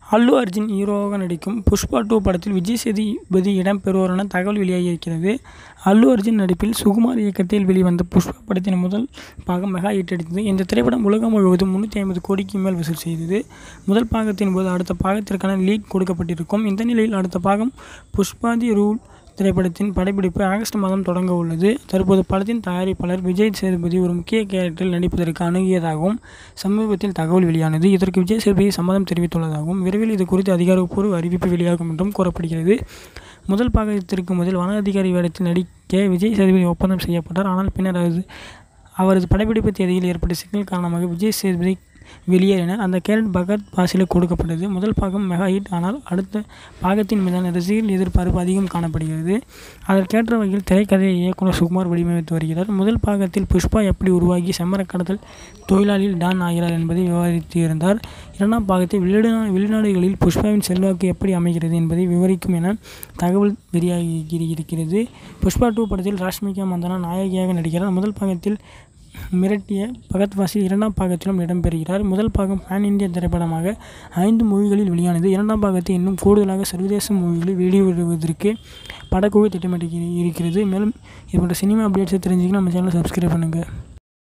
அல்லு அர்ஜுன் ஹீரோவாக நடிக்கும் புஷ்பா டூ படத்தில் விஜய் சேதுபதி இடம்பெறுவார் என தகவல் வெளியாகியிருக்கிறது அல்லு அர்ஜுன் நடிப்பில் சுகுமார் இயக்கத்தில் வெளிவந்த புஷ்பா படத்தின் முதல் பாகம் மெகா ஹிட் அடித்தது இந்த திரைப்படம் உலகம் முழுவதும் முன்னூற்றி ஐம்பது கோடிக்கு மேல் வசூல் செய்தது முதல் பாகத்தின் போது அடுத்த பாகத்திற்கான லீக் கொடுக்கப்பட்டிருக்கும் இந்த நிலையில் அடுத்த பாகம் புஷ்பா தி ரூல் திரைப்படத்தின் படப்பிடிப்பு ஆகஸ்ட் மாதம் தொடங்க உள்ளது தற்போது படத்தின் தயாரிப்பாளர் விஜய் சேதுபதி ஒரு முக்கிய கேரக்டரில் நடிப்பதற்கு அணுகியதாகவும் சமீபத்தில் தகவல் வெளியானது இதற்கு விஜய் சேதுபதி சம்மதம் தெரிவித்துள்ளதாகவும் விரைவில் இது குறித்து அதிகாரப்பூர்வ அறிவிப்பு வெளியாகும் என்றும் கூறப்படுகிறது முதல் பாகத்திற்கு முதல் வன அதிகாரி வேடத்தில் நடிக்க விஜய் சேதுபதி ஒப்பந்தம் செய்யப்பட்டார் ஆனால் பின்னர் அது அவரது படப்பிடிப்பு தேதியில் ஏற்பட்ட சிக்கல் காரணமாக விஜய் சேதுபதி வெளியேறினார் அந்த கேரக்டர் பகத் பாசிலுக்கு கொடுக்கப்பட்டது முதல் பாகம் மெகா ஹிட் ஆனால் அடுத்த பாகத்தின் மீதான ரசிகர்கள் எதிர்பார்ப்பு அதிகம் காணப்படுகிறது அதற்கேற்ற வகையில் திரைக்கதையை இயக்குனர் சுகுமார் வடிவமைத்து வருகிறார் முதல் பாகத்தில் புஷ்பா எப்படி உருவாகி செம்மரக் கடத்தல் தொழிலாளியில் டான் ஆகிறார் என்பதை விவரித்திருந்தார் இரண்டாம் பாகத்தில் வெளிநா வெளிநாடுகளில் புஷ்பாவின் செல்வாக்கு எப்படி அமைகிறது என்பதை விவரிக்கும் என தகவல் வெளியாகியிருக்கிறது புஷ்பா டூ படத்தில் ராஷ்மிகா மந்தனா நாயகியாக நடிக்கிறார் முதல் பாகத்தில் மிரட்டிய பகத் பாசில் இரண்டாம் பாகத்திலும் இடம்பெறுகிறார் முதல் பாகம் பேன் இந்தியா திரைப்படமாக ஐந்து மொழிகளில் வெளியானது இரண்டாம் பாகத்தை இன்னும் கூடுதலாக சர்வதேச மொழிகளில் வெளியிடுவதற்கு படக்குழு திட்டமிட்டு இருக்கிறது மேலும் இது போன்ற சினிமா அப்டேட்ஸை தெரிஞ்சுக்கணும் நம்ம சேனலை சப்ஸ்கிரைப் பண்ணுங்கள்